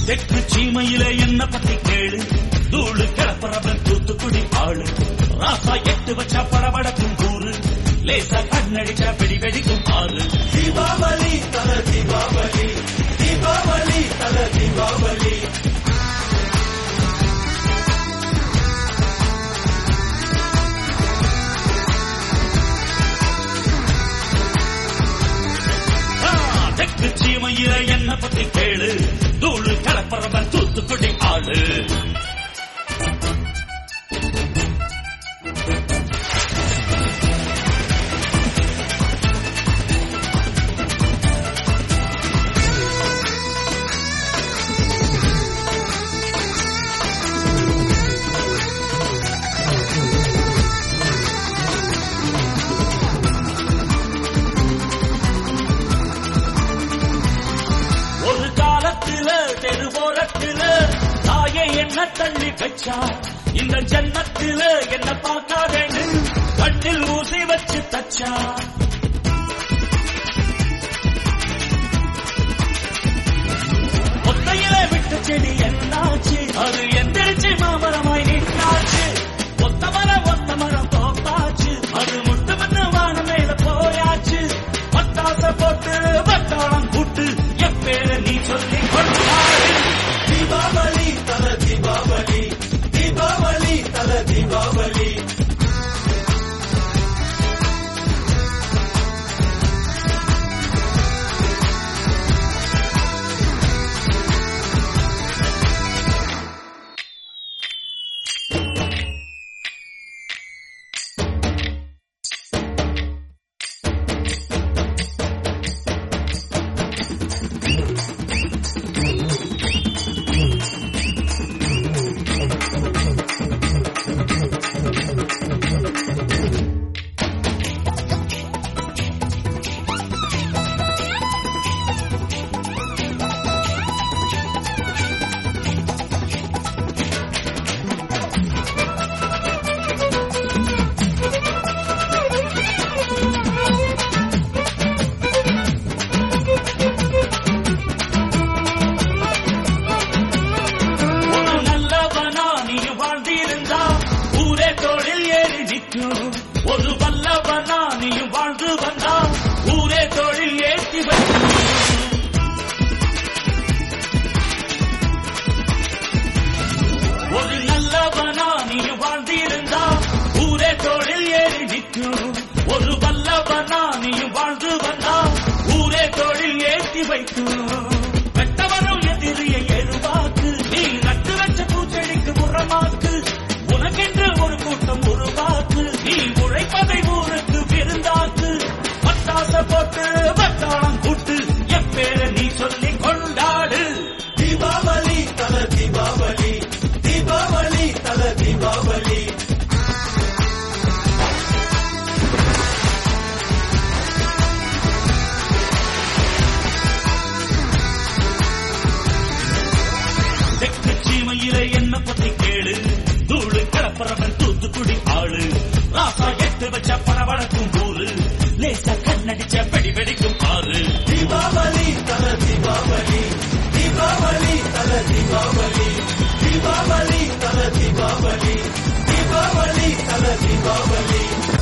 தெற்கு சீமையில என்ன பத்தி கேளு தூளு கிளப்புறவன் தூத்துக்குடி ஆளு ராசா எட்டு வச்சா படபடக்கும் கூறு லேசா கண்ணடிச்சா வெடி வெடிக்கும் ஆறு தீபாவளி தல தீபாவளி தீபாவளி தல தீபாவளி ஆ, தெற்கு சீமையில என்ன பத்தி கேளு தூளு கிளப்புறவன் தூத்துக்குடி ஆளு ஒரு காலத்துல தெருவோரத்துல தாயை என்ன தள்ளி வச்சா இந்த ஜன்னத்துல என்ன பார்க்காதேன்னு கண்ணில் ஊசி வச்சு தச்சா ஒத்தையில விட்ட செடி என்னாச்சு அது எந்திரிச்சு மாமரமாய் நின்னாச்சு ஒத்த மரம் ஒத்த மரம் தோப்பாச்சு அது முட்டு மண்ணு வானம் மேல போயாச்சு பட்டாச போட்டு பட்டாளம் கூட்டு எப்பேர நீ சொல்லி கொண்டாடு தீபாவளி தல தீபாவளி தீபாவளி தல தீபாவளி ஒரு நல்லவனா நீ வாழ்ந்திருந்தா ஊரே தோளில் ஏறி நிற்கும் ஒரு வல்லவனா நீ வாழ்ந்து வந்தா ஊரே தோளில் ஏற்றி வைக்கும் ஒரு நல்லவனா நீ வாழ்ந்திருந்தா ஊரே தோளில் ஏறி நிற்கும் ஒரு வல்லவனா நீ வாழ்ந்து வந்தா ஊரே தோளில் ஏற்றி வைக்கும் வெட்டவரும் எதிரியை எருவாக்கு நீ நட்டு வச்ச பூச்செடிக்கு உரமாக்கு உனக்கென்று ஒரு கூட்டம் உருவாக்கு நீ உழைப்பதை ஊருக்கு விருந்தாக்கு பட்டாச போட்டு வட்டாளம் கூட்டு எப்பேர நீ சொல்லி கொண்டாடு தீபாவளி தல தீபாவளி தீபாவளி தல தீபாவளி தெற்கு சீமையில என்ன பத்தி கேளு தூளு கிளப்புறவன் தூத்துக்குடி ஆளு ராசா எட்டு வச்ச படபடக்கும் ஊரு லேசா கண்ணடிச்ச வெடி வெடிக்கும் ஆறு தீபாவளி தல தீபாவளி தீபாவளி தல தீபாவளி தீபாவளி தல தீபாவளி தீபாவளி தல தீபாவளி